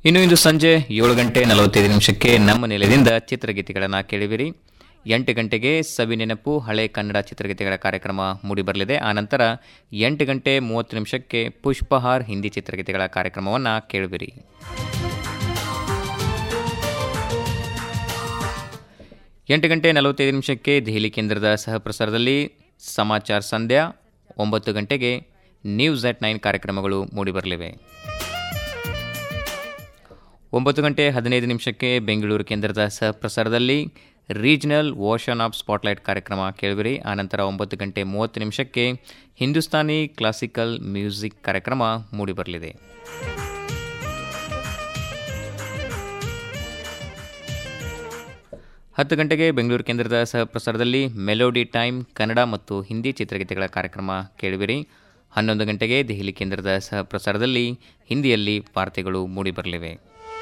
ಇನ್ನು ಇಂದು ಸಂಜೆ ಏಳು ಗಂಟೆ ನಲವತ್ತೈದು ನಿಮಿಷಕ್ಕೆ ನಮ್ಮ ನೆಲೆಯಿಂದ ಚಿತ್ರಗೀತೆಗಳನ್ನು ಕೇಳಿವಿರಿ ಎಂಟು ಗಂಟೆಗೆ ಸವಿ ನೆನಪು ಹಳೆ ಕನ್ನಡ ಚಿತ್ರಗೀತೆಗಳ ಕಾರ್ಯಕ್ರಮ ಮೂಡಿಬರಲಿದೆ ಆನಂತರ ಎಂಟು ಗಂಟೆ ಮೂವತ್ತು ನಿಮಿಷಕ್ಕೆ ಪುಷ್ಪಹಾರ್ ಹಿಂದಿ ಚಿತ್ರಗೀತೆಗಳ ಕಾರ್ಯಕ್ರಮವನ್ನು ಕೇಳುವಿರಿ ಎಂಟು ಗಂಟೆ ನಲವತ್ತೈದು ನಿಮಿಷಕ್ಕೆ ದೆಹಲಿ ಕೇಂದ್ರದ ಸಹಪ್ರಸಾರದಲ್ಲಿ ಸಮಾಚಾರ ಸಂಧ್ಯಾ ಒಂಬತ್ತು ಗಂಟೆಗೆ ನ್ಯೂಸ್ ಅಟ್ ನೈನ್ ಕಾರ್ಯಕ್ರಮಗಳು ಮೂಡಿಬರಲಿವೆ ಒಂಬತ್ತು ಗಂಟೆ ಹದಿನೈದು ನಿಮಿಷಕ್ಕೆ ಬೆಂಗಳೂರು ಕೇಂದ್ರದ ಸಹಪ್ರಸಾರದಲ್ಲಿ ರೀಜನಲ್ ಓಷನ್ ಆಫ್ ಸ್ಪಾಟ್ಲೈಟ್ ಕಾರ್ಯಕ್ರಮ ಕೇಳುವಿರಿ ಆನಂತರ ಒಂಬತ್ತು ಗಂಟೆ ಮೂವತ್ತು ನಿಮಿಷಕ್ಕೆ ಹಿಂದೂಸ್ತಾನಿ ಕ್ಲಾಸಿಕಲ್ ಮ್ಯೂಸಿಕ್ ಕಾರ್ಯಕ್ರಮ ಮೂಡಿಬರಲಿದೆ ಹತ್ತು ಗಂಟೆಗೆ ಬೆಂಗಳೂರು ಕೇಂದ್ರದ ಸಹಪ್ರಸಾರದಲ್ಲಿ ಮೆಲೋಡಿ ಟೈಮ್ ಕನ್ನಡ ಮತ್ತು ಹಿಂದಿ ಚಿತ್ರಗೀತೆಗಳ ಕಾರ್ಯಕ್ರಮ ಕೇಳುವಿರಿ ಹನ್ನೊಂದು ಗಂಟೆಗೆ ದೆಹಲಿ ಕೇಂದ್ರದ ಸಹಪ್ರಸಾರದಲ್ಲಿ ಹಿಂದಿಯಲ್ಲಿ ವಾರ್ತೆಗಳು ಮೂಡಿಬರಲಿವೆ